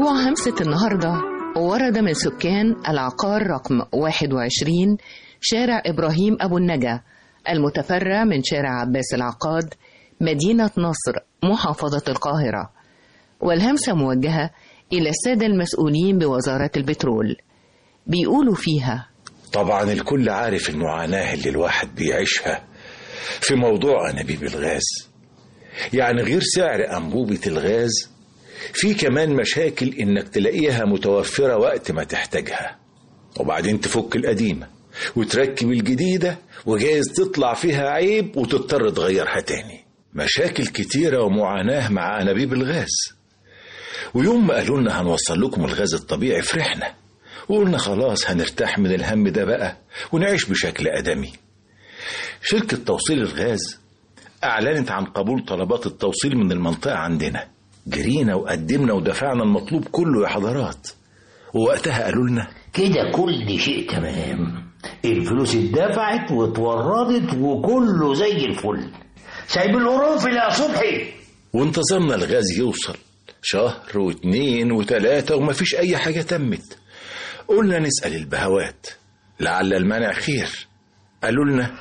موضوع همسة النهاردة ورد من سكان العقار رقم 21 شارع إبراهيم أبو النجا المتفرع من شارع عباس العقاد مدينة نصر محافظة القاهرة والهمسة موجهة إلى السادة المسؤولين بوزارة البترول بيقولوا فيها طبعا الكل عارف المعاناة اللي الواحد بيعيشها في موضوع أنابيب الغاز يعني غير سعر أنبوبة الغاز في كمان مشاكل إنك تلاقيها متوفرة وقت ما تحتاجها وبعدين تفك القديمة وتركب الجديدة وجايز تطلع فيها عيب وتضطر تغيرها تاني مشاكل كتيرة ومعاناة مع أنابيب الغاز ويوم ما قالوا لنا هنوصل لكم الغاز الطبيعي فرحنا وقلنا خلاص هنرتاح من الهم ده بقى ونعيش بشكل آدمي شركة توصيل الغاز أعلنت عن قبول طلبات التوصيل من المنطقة عندنا جرينا وقدمنا ودفعنا المطلوب كله يا حضرات ووقتها قالوا لنا كده كل شيء تمام الفلوس اتدفعت واتوردت وكله زي الفل سايب القرنفل يا صبحي وانتظرنا الغاز يوصل شهر واتنين وتلاتة ومفيش أي حاجة تمت قلنا نسأل البهوات لعل المنع خير قالوا لنا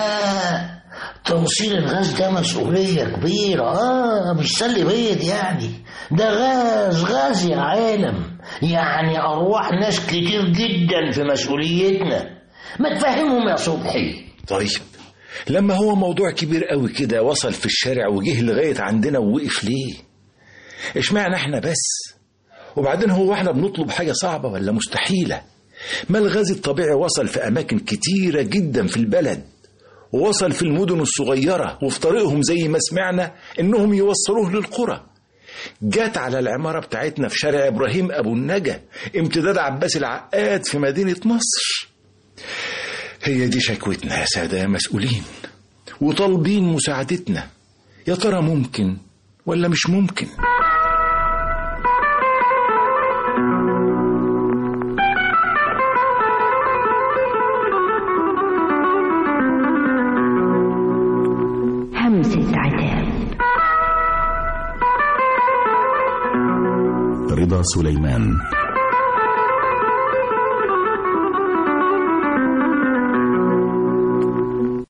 لا توصيل الغاز ده مسؤولية كبيرة اه مش سلي بيض يعني ده غاز غاز يا عالم يعني أرواح ناس كتير جدا في مسؤوليتنا ما تفهمهم يا صبحي طيب لما هو موضوع كبير قوي كده وصل في الشارع وجه لغاية عندنا ووقف ليه اشمعنى احنا بس وبعدين هو احنا بنطلب حاجة صعبة ولا مستحيلة ما الغاز الطبيعي وصل في أماكن كتيرة جدا في البلد ووصل في المدن الصغيرة وفي طريقهم زي ما سمعنا إنهم يوصلوه للقرى جات على العمارة بتاعتنا في شارع إبراهيم أبو النجا امتداد عباس العقاد في مدينة نصر هي دي شكوتنا يا سادة يا مسؤولين وطالبين مساعدتنا يا ترى ممكن ولا مش ممكن همسة عتاب رضا سليمان